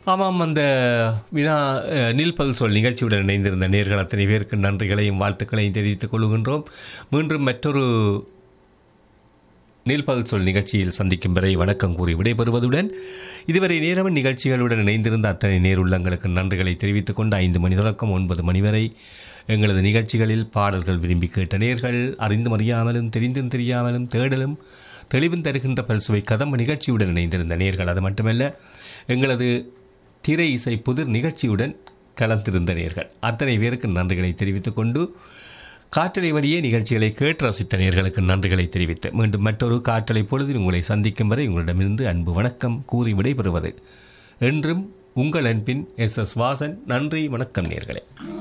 ஆமாம் அந்த வினா அஹ், நீல்பல் சொல் நிகழ்ச்சியுடன் இணைந்திருந்த நேர்கள் அத்தனை பேருக்கு நன்றிகளையும் வாழ்த்துக்களையும் தெரிவித்துக் கொள்கின்றோம் மீண்டும் மற்றொரு நீல்பல் சொல் நிகழ்ச்சியில் சந்திக்கும் வரை வணக்கம் கூறி விடைபெறுவதுடன் இதுவரை நேரம் நிகழ்ச்சிகளுடன் இணைந்திருந்த அத்தனை நேருள்ளங்களுக்கு நன்றிகளை தெரிவித்துக் கொண்டு ஐந்து மணி தொடக்கம் ஒன்பது மணி வரை எங்களது நிகழ்ச்சிகளில் பாடல்கள் விரும்பி கேட்ட நேர்கள் அறிந்தும் அறியாமலும் தெரிந்தும் தெரியாமலும் தேடலும் தெளிவும் தருகின்ற பல்சுவை கதம்ப நிகழ்ச்சியுடன் இணைந்திருந்த நேர்கள் அது மட்டுமல்ல எங்களது திரை இசை புதிர் நிகழ்ச்சியுடன் கலந்திருந்த நேர்கள் அத்தனை பேருக்கு நன்றிகளை தெரிவித்துக் கொண்டு காற்றலை வழியே நிகழ்ச்சிகளை கேட்டு ரசித்த நேர்களுக்கு நன்றிகளை தெரிவித்து மீண்டும் மற்றொரு காற்றலை பொழுதில் உங்களை சந்திக்கும் வரை உங்களிடமிருந்து அன்பு வணக்கம் கூறி விடைபெறுவது என்றும் உங்கள் அன்பின் எஸ் எஸ் வாசன் நன்றி வணக்கம் நேர்களே